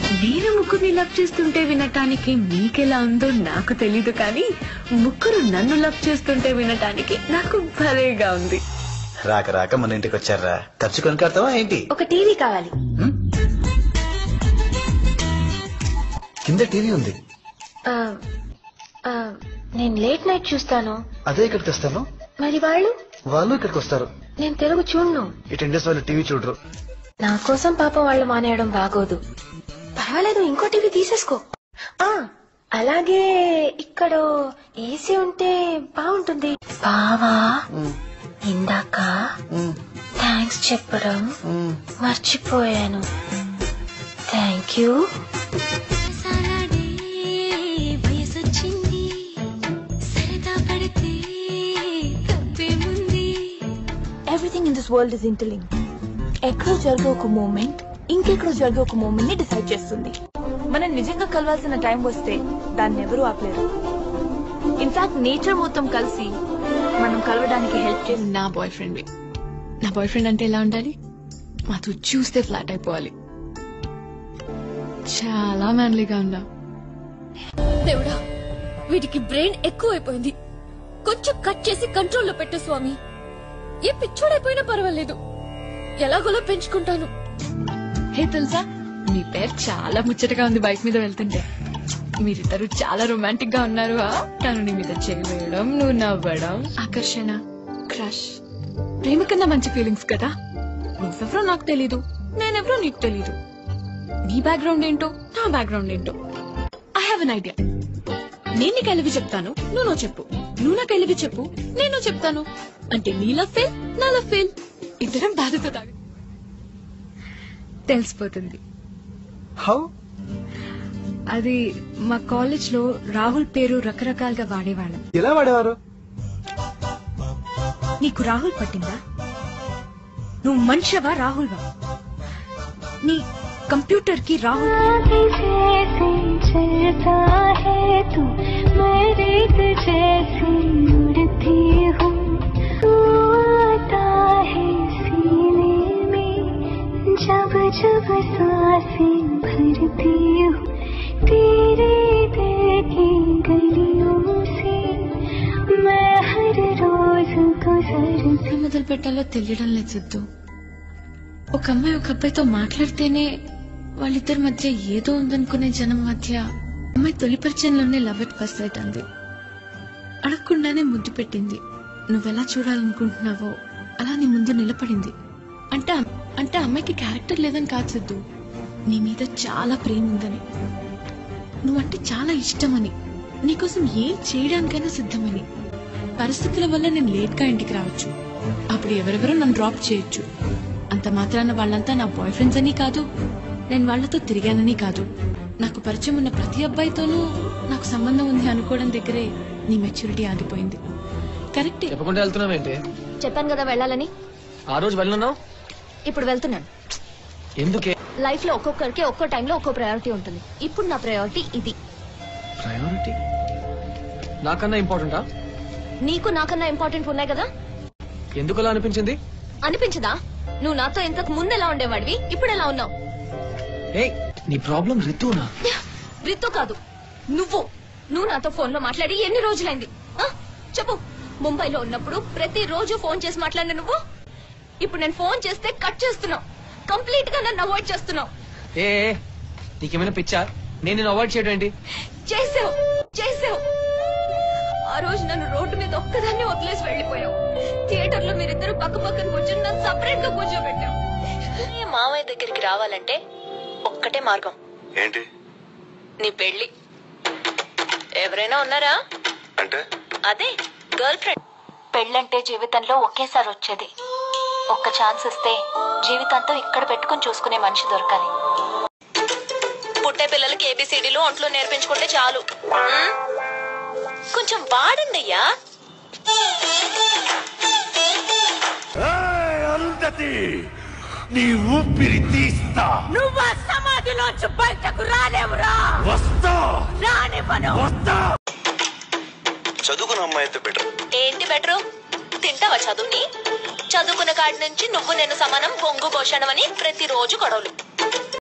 నేను ముగ్గురిని లవ్ చేస్తుంటే వినటానికి మీకెలా ఉందో నాకు తెలీదు కానీ ముగ్గురు నన్ను లవ్ చేస్తుంటే వినటానికి నాకు భలేగా ఉంది రాక రాక మన ఇంటికి వచ్చారా ఖర్చు కొనుక్కాడతావా ఏంటి ఒక టీవీ కావాలి కింద టీవీ ఉంది ఆ, ఆ, నేను లేట్ నైట్ చూస్తాను అదే ఇక్కడికి వస్తాను మరి వాళ్ళు వాళ్ళు ఇక్కడికి వస్తారు నేను తెలుగు చూడను ఈ టెన్ డేస్ వాళ్ళు టీవీ చూడరు నా కోసం పాప వాళ్ళు మానేయడం బాగోదు పర్వాలేదు ఇంకో టీవీ తీసేసుకో ఆ అలాగే ఇక్కడ ఏసీ ఉంటే బాగుంటుంది బావా ఇందాక థ్యాంక్స్ చెప్పడం మర్చిపోయాను థ్యాంక్ యూ సాలాడే వయసొచ్చింది సరదా పడితే తప్పేముంది everything in this world is interlink ఎక్కడో జరిగే ఒక మూమెంట్ ఇంకెక్కడో జరిగే ఒక మూమెంట్ ని డిసైడ్ చేస్తుంది మనం నిజంగా కలవాల్సిన టైం వస్తే దాన్ని ఎవరూ ఆపలేరు ఇన్ఫాక్ట్ నేచర్ మొత్తం కలిసి మనం కలవడానికి హెల్ప్ చేస్తుంది నా బాయ్ ఫ్రెండ్ నా బాయ్ ఫ్రెండ్ అంటే ఎలా ఉండాలి మాతో చూస్తే ఫ్లాట్ అయిపోవాలి చాలా మ్యాన్లీగా ఉందా దేవుడా వీటికి బ్రెయిన్ ఎక్కువైపోయింది కొంచెం కట్ చేసి కంట్రోల్లో పెట్టు స్వామి ఏ పిచ్చోడైపోయినా పర్వాలేదు ఎలాగోలా పెంచుకుంటాను హే తెలుసా మీ పేరు చాలా ముచ్చటగా ఉంది బైక్ మీద వెళ్తుంటే మీరిద్దరు చాలా రొమాంటిక్ గా ఉన్నారు ఆ? తను నీ మీద చేయవేయడం నువ్వు నవ్వడం ఆకర్షణ క్రష్ ప్రేమ కన్నా మంచి ఫీలింగ్స్ కదా నువ్వెవరో నాకు తెలీదు నేనెవరో నీకు తెలీదు నీ బ్యాక్గ్రౌండ్ ఏంటో నా బ్యాక్గ్రౌండ్ ఏంటో ఐ హావ్ ఎన్ ఐడియా నేను నీకు ఎలివి చెప్తాను నువ్వు నువ్వు చెప్పు నువ్వు నాకు ఎలివి చెప్పు నేను చెప్తాను అంటే నీ లవ్ ఫెయిల్ నా లవ్ ఫెయిల్ ఇద్దరం బాధతో తాగు తెలిసిపోతుంది హౌ అది మా కాలేజ్ లో రాహుల్ పేరు రకరకాలుగా వాడేవాళ్ళం ఎలా వాడేవారు నీకు రాహుల్ పట్టిందా నువ్వు మనిషివా రాహుల్వా నీ కంప్యూటర్ కి రాహుల్ आगे जैसे चलता है तू मैं रेत जैसी उड़ती हूँ तू आता है सीने में जब जब सांसें भरती हूँ तेरे दिल की गलियों से मैं हर रोज गुजरती ఎప్పుడు మొదలు పెట్టాలో తెలియడం లేదు సిద్ధు ఒక అమ్మాయి ఒక అబ్బాయితో మాట్లాడితేనే వాళ్ళిద్దరి మధ్య ఏదో ఉందనుకునే జనం మధ్య అమ్మాయి తొలి పరిచయంలోనే లవ్ ఎట్ ఫస్ట్ సైట్ అంది అడగకుండానే ముద్దు పెట్టింది నువ్వెలా చూడాలనుకుంటున్నావో అలా నీ ముందు నిలబడింది అంటే అంటే అమ్మాయికి క్యారెక్టర్ లేదని కాదు సిద్ధు నీ మీద చాలా ప్రేమ ఉందని నువ్వంటే చాలా ఇష్టమని నీకోసం ఏం చేయడానికైనా సిద్ధమని పరిస్థితుల వల్ల నేను లేట్ గా ఇంటికి రావచ్చు అప్పుడు ఎవరెవరో నన్ను డ్రాప్ చేయొచ్చు అంత మాత్రాన వాళ్ళంతా నా బాయ్ ఫ్రెండ్స్ అని కాదు నేను వాళ్ళతో తిరిగానని కాదు నాకు పరిచయం ఉన్న ప్రతి అబ్బాయితోనూ నాకు సంబంధం ఉంది అనుకోవడం దగ్గరే నీ మెచ్యూరిటీ ఆగిపోయింది కరెక్టే చెప్పకుండా వెళ్తున్నావేంటి చెప్పాను కదా వెళ్ళాలని ఆ రోజు వెళ్ళున్నావు ఇప్పుడు వెళ్తున్నాను ఎందుకే లైఫ్ లో ఒక్కొక్కరికి ఒక్కో టైంలో ఒక్కో ప్రయారిటీ ఉంటుంది ఇప్పుడు నా ప్రయారిటీ ఇది ప్రయారిటీ నాకన్నా ఇంపార్టెంటా నీకు నాకన్నా ఇంపార్టెంట్ ఉన్నాయి కదా ఎందుకు అలా అనిపించింది అనిపించదా నువ్వు నాతో ఇంతకు ముందు ఎలా ఉండేవాడివి ఇప్పుడు ఎలా ఉన్నావు ఏ నీ ప్రాబ్లం రితునా రితు కాదు నువ్వు నువ్వు నాతో ఫోన్ లో మాట్లాడి ఎన్ని రోజులైంది ఆ? చెప్పు ముంబైలో ఉన్నప్పుడు ప్రతి రోజు ఫోన్ చేసి మాట్లాడిన నువ్వు ఇప్పుడు నేను ఫోన్ చేస్తే కట్ చేస్తున్నావు కంప్లీట్ గా నన్ను అవాయిడ్ చేస్తున్నావు ఏ ఏ, నీకేమైనా పిచ్చా నేను నేను అవాయిడ్ చేయడం ఏంటి చేసావు చేసావు ఆ రోజు నన్ను రోడ్డు మీద ఒక్కదాన్ని వదిలేసి వెళ్ళిపోయావు థియేటర్ లో మీరిద్దరు పక్క పక్కన కూర్చొని నన్ను సపరేట్ గా కూర్చోబెట్టావు నీ మామయ్య దగ్గరికి రావాలంటే ఒక్కటే మార్గం ఏంటి నీ పెళ్లి ఎవరైనా ఉన్నారా అంటే అదే గర్ల్ ఫ్రెండ్ పెళ్ళంటే జీవితంలో ఒకేసారి వచ్చేది ఒక్క ఛాన్స్ ఇస్తే జీవితాంతం ఇక్కడ పెట్టుకుని చూసుకునే మనిషి దొరకాలి పుట్టే పిల్లలకి ఏబిసిడీలు ఒంట్లో నేర్పించుకుంటే చాలు ఉమ్? కొంచెం వాడండి అయ్యా అంతటి నీ ఊపిరి తీస్తా నువ్వు సమాధిలోంచి బయటకు రాలేవురా వస్తా రానివ్వను వస్తా చదువుకున్న అమ్మాయితో బెటర్ ఏంటి బెటరు తింటావా చదువుని చదువుకున్న కాడి నుంచి నువ్వు నేను సమానం బొంగు భోషణం అని ప్రతిరోజు గొడవలు